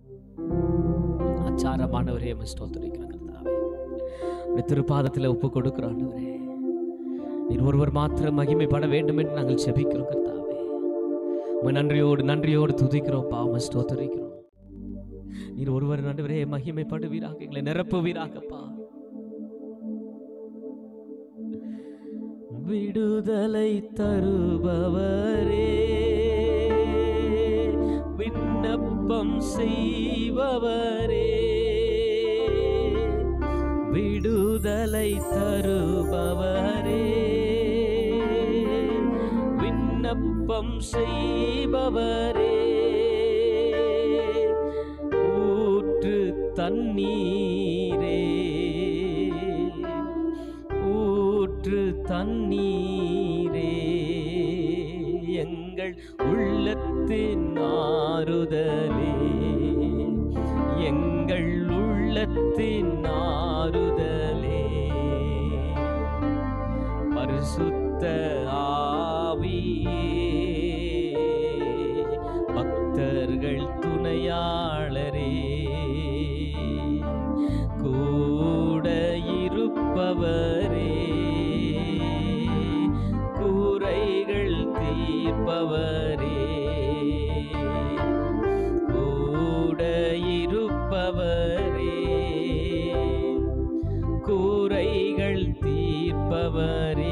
ஆச்சாரமானவரே உம்மை ஸ்தோத்திரிக்கிறேன் கர்த்தாவே உம்முடைய திருப்பாதத்தில் ஒப்பு கொடுக்கிறோம் ஆண்டவரே நீர் ஒருவர் மாத்திரம் மகிமைப்பட வேண்டும் என்று நாங்கள் செபிக்கிறோம் கர்த்தாவே உம்மை நன்றியோடு நன்றியோடு துதிக்கிறோம் பாவ ஸ்தோத்தரிக்கிறோம் நீர் ஒருவர் நடுவரே மகிமைப்படுவீராக எங்களை நிரப்புவீராகப்பா விடுதலை தருபவரே விண்ணப்பம் செய்பவரே விடுதலை தருபவரே விண்ணப்பம் செய்பவரே ஊற்று தண்ணீரே ஊற்று தண்ணீரே எங்கள் உள்ளத்தின் ஆறுதலே எங்கள் உள்ளத்தின் ஆறுதலே பரிசுத்த ஆவியே பக்தர்கள் துணையாளரே கூட இருப்பவரே கூரைகள் தீர்ப்பவரே கூட இருப்பவரே கூரைகள் தீர்ப்பவரே